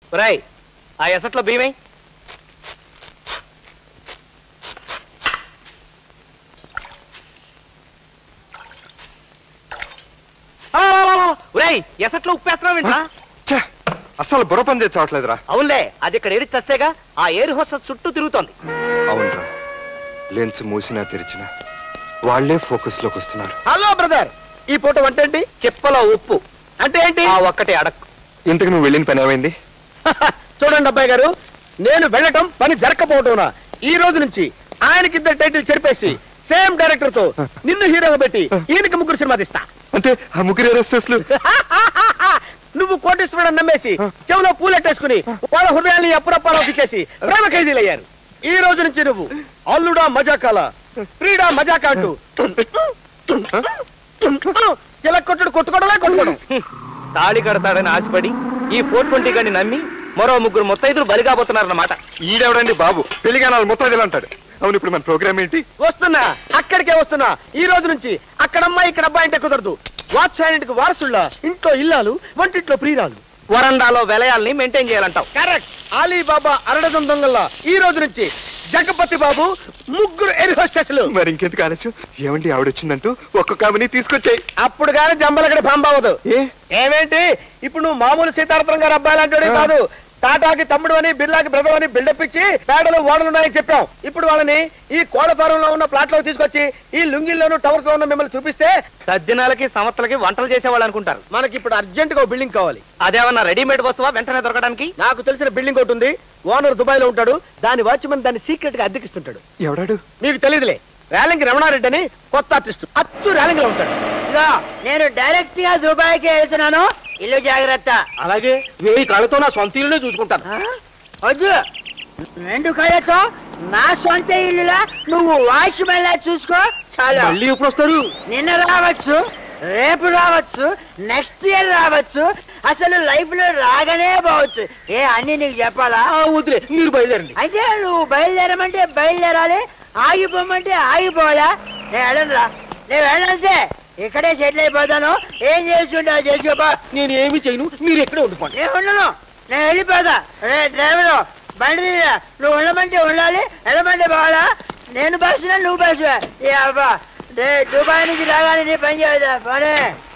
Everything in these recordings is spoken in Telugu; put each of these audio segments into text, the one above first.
రాయ్ ఆ ఎసట్లో భీమై ఒరేయ్ ఎసట్లో ఉప్పేస్తున్నావు ఏంట్రా ఛే, అస్సలు బుర్ర పని చేసి చావట్లేదురా అవునులే అది ఇక్కడ ఏరి చస్తేగా ఆ ఏరు హోస్టల్ చుట్టూ తిరుగుతోంది అవునరా లెన్స్ మూసినా తెరిచినా వాళ్లే ఫోకస్ లోకి వస్తున్నారు హలో బ్రదర్ ఈ పూట వంట ఏంటి చెప్పలో ఉప్పు అంటే ఏంటి ఆ ఒక్కటే అడక్ ఇంతకు నువ్వు వెళ్ళిన పని ఏమైంది చూడండి అబ్బాయి గారు నేను వెళ్ళటం పని జరగకపోవటం ఈ రోజు నుంచి ఆయనకి ఇద్దరు టైటిల్ చెరిపేసి సేమ్ డైరెక్టర్ తో నిన్ను హీరోగా పెట్టి ఈయనకి ముగ్గురు సినిమా తీస్తా అంటే ఆ ముగ్గురు ఎరస్టర్స్లు నువ్వు కోటేశ్వరుడు నమ్మేసి చెవులో పూలెట్టేసుకుని వాళ్ళ హృదయాన్ని అప్పుడప్పాలో తిక్కేసి ప్రేమ ఖైదీలయ్యారు ఈ రోజు నుంచి నువ్వు అల్లుడా మజాకాల ప్రీడా మజాకా అంటూ చిలక కొట్టుడు కొట్టుకోవడమే కొట్టుకోవడం తాళి కడతాడని ఆశపడి ఈ ఫోర్ ట్వంటీ గని నమ్మి మరో ముగ్గురు మొత్తైదులు బలిగాబోతున్నారన్నమాట ఈడెవడండి బాబు పెళ్లిగానాలు మొత్తం అంటాడు అవును ఇప్పుడు మన ప్రోగ్రామ్ ఏంటి వస్తున్నా అక్కడికే వస్తున్నా ఈ రోజు నుంచి అక్కడమ్మా ఇక్కడ అబ్బాయి అంటే కుదరదు వాత్సాయనికి వారసుళ్ళ ఇంట్లో ఇల్లాలు వంటింట్లో ప్రియురాలు వరండాలో విలయాల్ని మెయింటైన్ చేయాలంటావు కరెక్ట్ అలీబాబా అరడదం దొంగల్లా ఈ రోజు నుంచి జగపతి బాబు ముగ్గురు ఎయిర్ హోస్టెస్లు మరి ఇంకెందుకు ఆలస్యం ఏమండి ఆవిడొచ్చిందంటూ ఒక్కొక్క ఆమెని తీసుకొచ్చాయి అప్పుడు కానీ జంబలగడ పంపవదు ఏ ఏమేంటి ఇప్పుడు నువ్వు మామూలు సీతారాం గారు అబ్బాయి లాంటి కాదు టాటాకి తమ్ముడు అని బిర్లాకి బ్రదర్ అని బిల్డప్ ఇచ్చి పేడలు ఓడలు ఉన్నాయని చెప్పాం ఇప్పుడు వాళ్ళని ఈ కోళ్ల ఫారంలో ఉన్న ప్లాట్ లో తీసుకొచ్చి ఈ లుంగిల్లోను టవర్స్ లో ఉన్న మిమ్మల్ని చూపిస్తే సజ్జనాలకి సంవత్సరాలకి వంటలు చేసేవాళ్ళు అనుకుంటారు మనకి ఇప్పుడు అర్జెంట్ గా బిల్డింగ్ కావాలి అదేమన్నా రెడీమేడ్ వస్తువా వెంటనే దొరకడానికి నాకు తెలిసిన బిల్డింగ్ ఒకటి ఉంది ఓనర్ దుబాయ్ లో ఉంటాడు దాని వాచ్మెన్ దాన్ని సీక్రెట్ గా అద్దెకిస్తుంటాడు ఎవడాడు మీకు తెలియదులే రేలంగి రమణారెడ్డి అని కొత్త ఆర్టిస్ట్ అచ్చు రేలంగి లో ఉంటాడు ఇదిగో నేను డైరెక్ట్ గా దుబాయ్ కి వెళ్తున్నాను ఇల్లు జాగ్రత్త అలాగే వేయి కళ్ళతో నా సొంత ఇల్లునే చూసుకుంటాను ఆ? వద్దు రెండు కళ్ళతో నా సొంత ఇల్లులా నువ్వు వాచ్మెన్ లా చూసుకో చాలా మళ్ళీ ఎప్పుడు వస్తారు నిన్న రావచ్చు రేపు రావచ్చు నెక్స్ట్ ఇయర్ రావచ్చు అసలు లైఫ్ లో రాగానే పోవచ్చు ఏ అన్ని నీకు చెప్పాలా ఆ, వదిలే మీరు బయలుదేరండి అయితే నువ్వు బయలుదేరమంటే బయలుదేరాలి ఆగిపోమంటే ఆగిపోవాలా నేను వెళ్ళను రా నేను వెళ్ళంతే ఇక్కడే సెటిల్ అయిపోతాను ఏం చేసుకుంటా చేసుకోపా నేను ఏమి చేయను మీరు ఎక్కడే ఉండిపోండి నేను ఉండను నేను వెళ్ళిపోతా రే డ్రైవరు బండి తీరా. నువ్వు ఉండమంటే ఉండాలి వెళ్ళమంటే పోవాలా నేను బస్సునా నువ్వు బస్సు ఏ అబ్బా రే దుబాయ్ నుంచి రాగానే నీ పని చేయదా పనే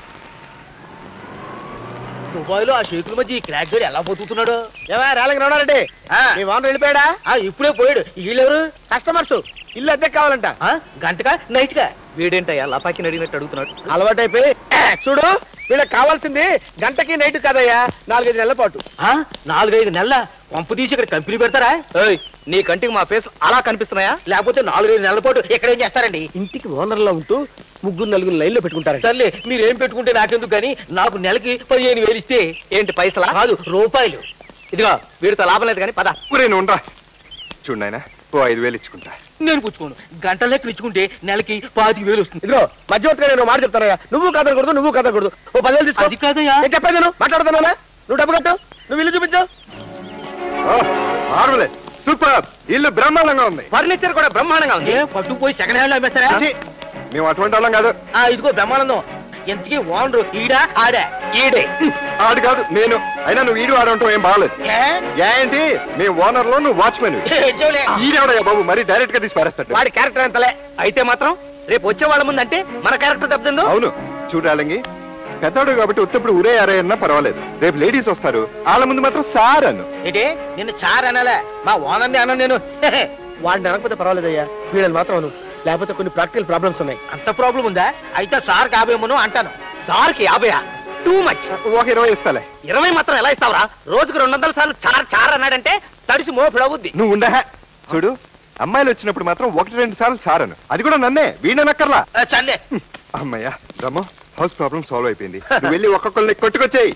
దుబాయ్ లో ఆ చేతుల మధ్య ఈ క్రాక్ గడి ఎలా బతుకుతున్నాడు ఏమా రేలంగి రమణారెడ్డి మీ వానర్ వెళ్ళిపోయాడా ఇప్పుడే పోయాడు వీళ్ళెవరు కస్టమర్స్ ఇల్లు అద్దె కావాలంట గంటగా నైట్ గా వీడేంటయ్యా లపాకి అడిగినట్టు అడుగుతున్నాడు అలవాటైపోయి చూడు వీళ్ళకి కావాల్సింది గంటకి నైట్ కదయ్యా నాలుగైదు నెలల పాటు నాలుగైదు నెలల పంపు తీసి ఇక్కడ కంపెనీ పెడతారా ఏయ్, నీ కంటికి మా ఫేస్ అలా కనిపిస్తున్నాయా లేకపోతే నాలుగైదు నెలల పాటు ఇక్కడ ఏం చేస్తారండి ఇంటికి ఓనర్ లో ఉంటూ ముగ్గురు నలుగురు లైన్ లో పెట్టుకుంటారు సర్లే మీరేం పెట్టుకుంటే నాకెందుకు కానీ నాకు నెలకి పదిహేను వేలు ఇస్తే ఏంటి పైసలా కాదు రూపాయలు ఇదిగో వీడితో లాభం లేదు కానీ పద ఊరే నువ్వు ఉండరా చూడు నాయనా ఓ ఐదు వేలు ఇచ్చుకుంటా నేను పుచ్చుకోను గంట లెక్క ఇచ్చుకుంటే నెలకి పాతిక వేలు వస్తుంది ఇదిగో మధ్యవర్తిగా నేను మాట చెప్తానయ్యా నువ్వు కదలకూడదు నువ్వు కదలకూడదు ఓ పదివేలు తీసుకో అది కాదయ్యా చెప్పేది నేను మాట్లాడుతున్నానా నువ్వు డబ్బు కట్టు నువ్వు ఇల్లు చూపించు మార్వలెస్ సూపర్ ఇల్లు బ్రహ్మాండంగా ఉంది ఫర్నిచర్ కూడా బ్రహ్మాండంగా ఉంది పట్టుకుపోయి సెకండ్ హ్యాండ్ అమ్మేస్తారా ఛీ, మేము అటువంటి వాళ్ళం కాదు ఆ ఇదిగో బ్రహ్మానందం ఎంతకీ ఓనరు ఈడా ఆడా ఈడే ఆడు కాదు నేను అయినా నువ్వు ఈడు ఆడంటావు ఏం బాగలేదు ఏ? ఏంటి మీ ఓనర్ లో నువ్వు వాచ్మెన్ ఏడ్చోలే. ఈడెవడయ్యా బాబు మరి డైరెక్ట్ గా తీసి పారేస్తాడు వాడి క్యారెక్టర్ ఎంతలే అయితే మాత్రం రేపు వచ్చే వాళ్ళ ముందు అంటే మన క్యారెక్టర్ దెబ్బతిందో అవును చూడాలంగి పెద్దవాడు కాబట్టి ఉత్తప్పుడు ఊరే అరే అన్నా పర్వాలేదు రేపు లేడీస్ వస్తారు వాళ్ళ ముందు మాత్రం సార్ అను ఏంటి నిన్ను చార్ అనాలే మా ఓనర్ని అన్న నేను వాడిని అనకపోతే పర్వాలేదయ్యా వీళ్ళని మాత్రం అను లేకపోతే కొన్ని ప్రాక్టికల్ ప్రాబ్లమ్స్ ఉన్నాయి అంత ప్రాబ్లం ఉందా అయితే సార్ యాభై మును అంటాను సార్కి యాభై టూ మచ్ ఒక ఇరవై ఇస్తాలే ఇరవై మాత్రం ఎలా ఇస్తావరా రోజుకు రెండు వందల సార్లు చార్ చార్ అన్నాడంటే తడిసి మోపిడవుద్ది నువ్వు ఉండహ చూడు అమ్మాయిలు వచ్చినప్పుడు మాత్రం ఒకటి రెండు సార్లు సార్ అను అది కూడా నన్నే వీణనక్కర్లా చల్లే అమ్మయ్యా రమ్మో హౌస్ ప్రాబ్లం సాల్వ్ అయిపోయింది నువ్వు వెళ్ళి ఒక్కొక్కరిని కొట్టుకొచ్చేయి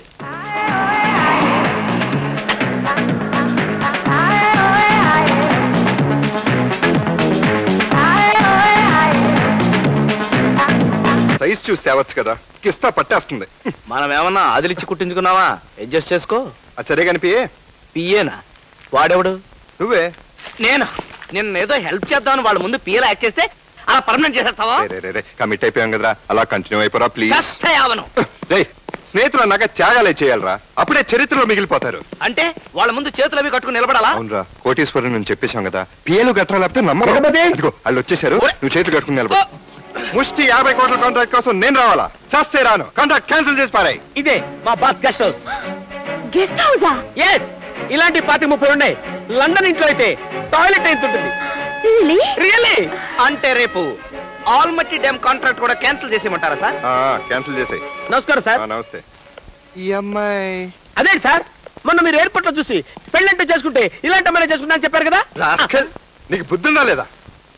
సైజ్ చూసి తేవచ్చు కదా కిస్తా పట్టేస్తుంది మనం ఏమన్నా ఆదిలిచ్చి కుట్టించుకున్నావా అడ్జస్ట్ చేసుకో అది సరే కనిపి పియేనా వాడెవడు నువ్వే నేను నిన్న ఏదో హెల్ప్ చేద్దామని వాళ్ళ ముందు పిఏలా యాక్ట్ చేస్తే అలా పర్మనెంట్ చేసేస్తావా రే, రే, రే, రే కమిట్ అయిపోయాం కదరా అలా కంటిన్యూ అయిపోరా ప్లీజ్ కష్ట యావను రే స్నేహితులు అన్నాక త్యాగాలే చేయాలరా అప్పుడే చరిత్రలో మిగిలిపోతారు అంటే వాళ్ళ ముందు చేతులు అవి కట్టుకుని నిలబడాలా అవునరా కోటీశ్వరం నేను చెప్పేశాం కదా పిఏలు గట్రా లేకపోతే నమ్మరు గణపతి! ఇదిగో వాళ్ళు వచ్చేసారు ఒరే! నువ్వు చేతులు కట్టుకుని నిలబడు ముష్టి యాభై కోట్ల కాంట్రాక్ట్ కోసం నేను రావాలా చస్తే రాను కాంట్రాక్ట్ క్యాన్సిల్ చేసి పారాయి ఇదే మా బాస్ గెస్ట్ హౌస్ గెస్ట్ హౌసా ఎస్ ఇలాంటి పాతి ముప్పై ఉన్నాయి లండన్ ఇంట్లో అయితే టాయిలెట్ ఎంత ఉంటుంది రియలీ రియల్లీ అంటే రేపు ఆల్మట్టి డ్యామ్ కాంట్రాక్ట్ కూడా క్యాన్సిల్ చేసేయమంటారా సార్ క్యాన్సిల్ చేసాయి నమస్కారం సార్ నమస్తే ఈ అమ్మాయి అదేంటి సార్ మొన్న మీరు ఎయిర్పోర్ట్ లో చూసి పెళ్ళంటే చేసుకుంటే ఇలాంటి అమ్మాయి చేసుకుంటా అని చెప్పారు కదా రాస్కల్, నీకు బుద్ధుందా లేదా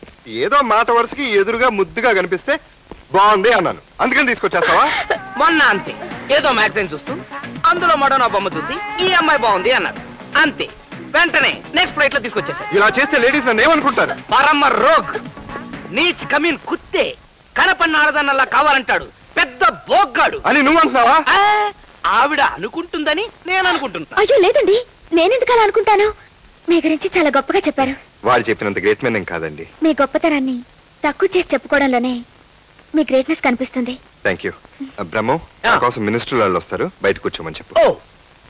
ఏదో మాట వరుసకి ఎదురుగా ముద్దుగా కనిపిస్తే బాగుంది అన్నాను అందుకని తీసుకొచ్చేస్తావా మొన్న అంతే ఏదో మ్యాగజైన్ చూస్తూ అందులో మడోనా బొమ్మ చూసి ఈ అమ్మాయి బాగుంది అన్నాడు అంతే వెంటనే నెక్స్ట్ ఫ్లైట్ లో తీసుకొచ్చేసారు ఇలా చేస్తే లేడీస్ నన్ను ఏమనుకుంటారు పరమ రోగ్ నీచ్ కమీన్ కుత్తే కనపన్న ఆడదన్నలా కావాలంటాడు పెద్ద బోగ్గాడు అని నువ్వు అంటున్నావా ఆ, ఆవిడ అనుకుంటుందని నేను అనుకుంటున్నా అయ్యో లేదండి నేనెందుకు అలా అనుకుంటాను మీ గురించి చాలా గొప్పగా చెప్పారు వాడు చెప్పినంత గ్రేట్ మెన్ ఏం కాదండి మీ గొప్పతనాన్ని తక్కువ చేసి చెప్పుకోవడంలోనే మీ గ్రేట్నెస్ కనిపిస్తుంది థ్యాంక్ యూ బ్రహ్మో నా ఆ. కోసం మినిస్టర్ వాళ్ళు వస్తారు బయట కూర్చోమని చెప్పు ఓ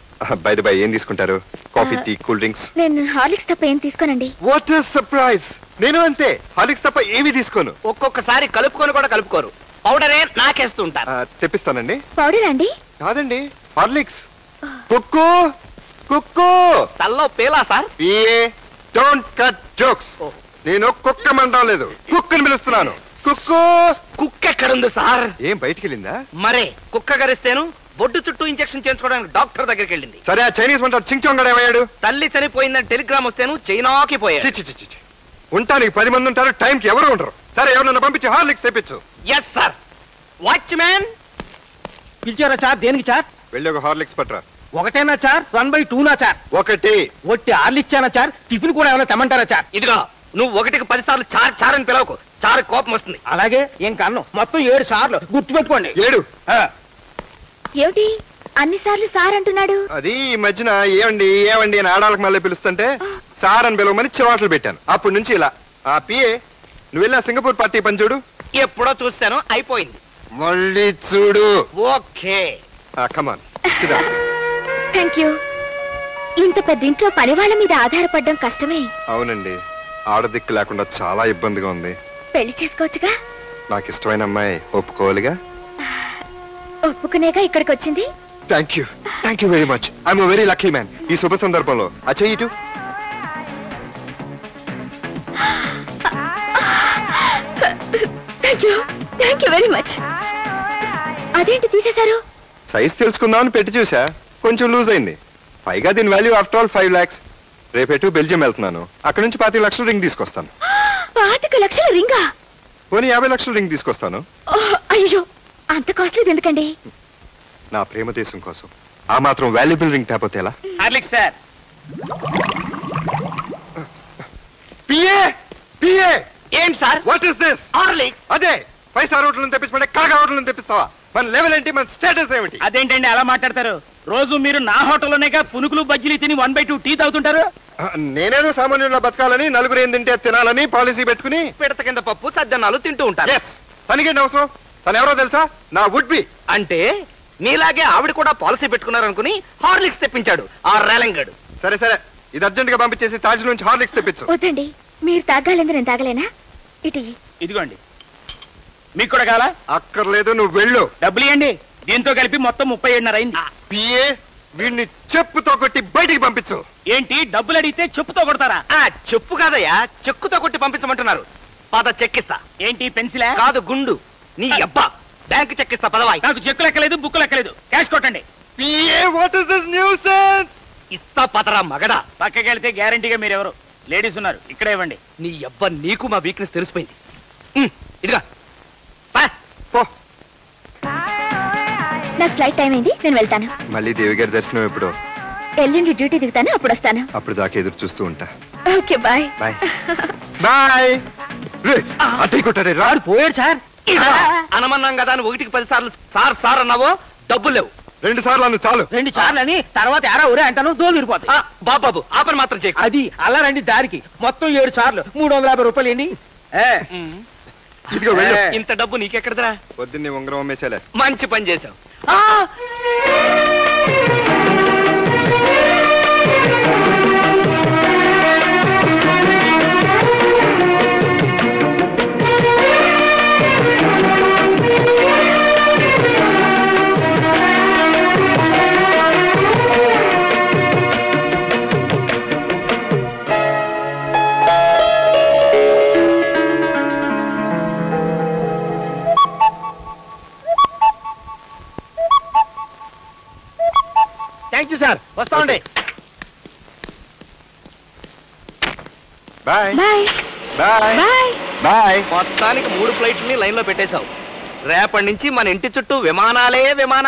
బై బై ఏం తీసుకుంటారు కాఫీ టీ కూల్ డ్రింక్స్ నేను హార్లిక్స్ తప్ప ఏం తీసుకోనండి వాట్ ఇస్ సర్ప్రైజ్ నేను అంతే హాలిక్స్ తప్ప ఏమీ తీసుకోను ఒక్కొక్కసారి కలుపుకొని కూడా కలుపుకోరు పౌడరే నాకేస్తుంటారు ఆ, తెప్పిస్తానండి పౌడర్ అండి కాదండి హార్లిక్స్ కుక్కు కుక్కు తల్లో పేలా sir PA don't cut jokes oh. నేను కుక్క మంటం లేదు కుక్కని పిలుస్తున్నాను కుక్కు కుక్క ఎక్కడుంది సార్ ఏం బయటికి వెళ్ళిందా మరే కుక్క గరిస్తేను బొడ్డు చుట్టూ ఇంజెక్షన్ చేయించుకోవడానికి డాక్టర్ దగ్గరికి వెళ్ళింది సరే ఆ చైనీస్ వంట చించొంగడ ఏమయ్యాడు తల్లి చనిపోయిందని టెలిగ్రామ్ వస్తేను చైనాకి పోయాడు చి, చి, చి, చి, చి. ఉంటానికి పది మంది ఉంటారు టైంకి ఎవరు ఉండరు సరే ఎవరు పంపించి హార్లిక్స్ తెప్పించు ఎస్ సార్ వాచ్ మ్యాన్ పిలిచారా చార్ దేనికి చార్ వెళ్ళి ఒక హార్లిక్స్ పట్రా ఒకటేనా చార్ వన్ బై టూనా చార్ ఒకటి ఒట్టి ఆర్లిచ్చానా చార్ టిఫిన్ కూడా ఏమైనా తెమ్మంటారా చార్ ఇదిగో నువ్వు ఒకటికి పది సార్లు చార్ చార్ అని పిలవకు చార్ కోపం వస్తుంది అలాగే ఇంకా అన్నం మొత్తం ఏడు సార్లు గుర్తుపెట్టుకోండి ఏడు ఆ, ఏమిటి అన్నిసార్లు సార్ అంటున్నాడు అది ఈ మధ్యన ఏమండి ఏమండి అని ఆడాలకు మళ్ళీ పిలుస్తుంటే సార్ అని పిలవమని చివాట్లు పెట్టాను అప్పటి నుంచి ఇలా ఆ పిఏ నువ్వు వెళ్ళి ఆ సింగపూర్ పార్టీ పని చూడు ఎప్పుడో చూస్తాను అయిపోయింది మళ్ళీ చూడు ఓకే కమాన్ థ్యాంక్ యూ ఇంత పెద్ద ఇంట్లో పని వాళ్ళ మీద ఆధారపడడం కష్టమే అవునండి ఆడదిక్కు లేకుండా చాలా ఇబ్బందిగా ఉంది పెళ్లి చేసుకోవచ్చుగా నాకు ఇష్టమైన అమ్మాయి ఒప్పుకోవాలిగా ఒప్పుకునేగా ఇక్కడికి వచ్చింది thank you thank you very much I'm very lucky man ఈ శుభ సందర్భంలో ఆ చెయ్యిటు thank you thank you very much అదేంటి తీసేశారు సైజ్ తెలుసుకుందామని పెట్టి చూసా కొంచెం లూజ్ అయింది పైగా దీని value after all five lakhs రేపెటు బెల్జియం వెళ్తున్నాను అక్కడ నుంచి పాతి లక్షల రింగ్ తీసుకొస్తాను పాతిక లక్షల రింగా పోనీ యాభై లక్షల రింగ్ తీసుకొస్తాను ఓహ్, అయ్యో అంత కాస్ట్లీ ఎందుకండి నా ప్రేమ దేశం కోసం ఆ మాత్రం వాల్యుబుల్ రింగ్ తేపోతే ఎలా హార్లిక్ సార్ పిఏ పిఏ ఏంటి sir what is this Horlick అదే ఫైవ్ స్టార్ హోటల్ తెప్పించమంటే కాగా హోటల్ తెప్పిస్తావా మన లెవెల్ ఏంటి మన స్టేటస్ ఏమిటి అదేంటండి అలా మాట్లాడతారు రోజు మీరు నా హోటల్లోనేగా పునుకులు బజ్జీలు తిని వన్ బై టూ టీ తాగుతుంటారు ఆ, నేనేదో సామాన్యుల్లో బతకాలని నలుగురు ఏం తింటే తినాలని పాలసీ పెట్టుకుని పిడత కింద పప్పు సజ్జనాలు తింటూ ఉంటారు ఎస్ తనకేంటి అవసరం తను ఎవరో తెలుసా నా వుడ్ బి అంటే నీలాగే ఆవిడ కూడా పాలసీ పెట్టుకున్నారనుకుని హార్లిక్స్ తెప్పించాడు ఆ రేలంగడు సరే సరే ఇది అర్జెంట్ గా పంపించేసి తాజ్ నుంచి హార్లిక్స్ తెప్పించు వద్దండి మీరు తాగాలని నేను తాగలేనా ఇటు ఇయ్యి. ఇదిగోండి మీకు కూడా కావాలా అక్కర్లేదు నువ్వు వెళ్ళు డబ్బులు ఇవ్వండి దీంతో కలిపి మొత్తం ముప్పై ఏడున్నర అయింది పిఏ వీడిని చెప్పుతో కొట్టి బయటికి పంపించు ఏంటి డబ్బులు అడిగితే చెప్పుతో కొడతారా చెప్పు కాదయ్యా చెక్కుతో కొట్టి పంపించమంటున్నారు పద చెక్కిస్తా ఏంటి పెన్సిలా కాదు గుండు నీ అబ్బా బ్యాంక్ చెక్కిస్తా పదవాయి నాకు చెక్కు లెక్కలేదు బుక్కు లెక్కలేదు క్యాష్ కొట్టండి PA what is this nuisance ఇస్తా పదరా మగడా పక్కకి వెళ్తే గ్యారంటీగా మీరెవరు లేడీస్ ఉన్నారు ఇక్కడే ఇవ్వండి నీ అబ్బా నీకు మా వీక్నెస్ తెలిసిపోయింది ఉమ్, ఇదిగా పా. పో నాకు ఫ్లైట్ టైం అయింది నేను వెళ్తాను మళ్ళీ దేవి గారి దర్శనం ఎప్పుడు ఎల్లుండి డ్యూటీ దిగుతాను అప్పుడు వస్తాను అప్పుడు దాకా ఎదురు చూస్తూ ఉంటా ఓకే బాయ్ బాయ్ బాయ్ అద్దె కొట్టారే రా పోయాడు సార్ అనమన్నాం కదా అని ఒకటికి పది సార్లు సార్ సార్ అన్నావో డబ్బులు లేవు రెండు సార్లు అన్ను చాలు రెండు సార్లు అని తర్వాత ఎరా ఊరే అంటాను దోగిరిపోతాయి బాబాబు ఆ పని మాత్రం చేయ అది అలా రండి దారికి మొత్తం ఏడు సార్లు మూడు వందల యాభై రూపాయలు ఏంటి ఇదిగో వెళ్ళు ఇంత డబ్బు నీకెక్కడదరా పొద్దున్నే ఉంగరం అమ్మేసేలే మంచి పని చేసావు ఆ! థ్యాంక్ యూ సార్ వస్తామండి bye bye bye bye bye మొత్తానికి మూడు ఫ్లైట్లని లైన్ లో పెట్టేశావు రేపటి నుంచి మన ఇంటి చుట్టూ విమానాలే విమానాలు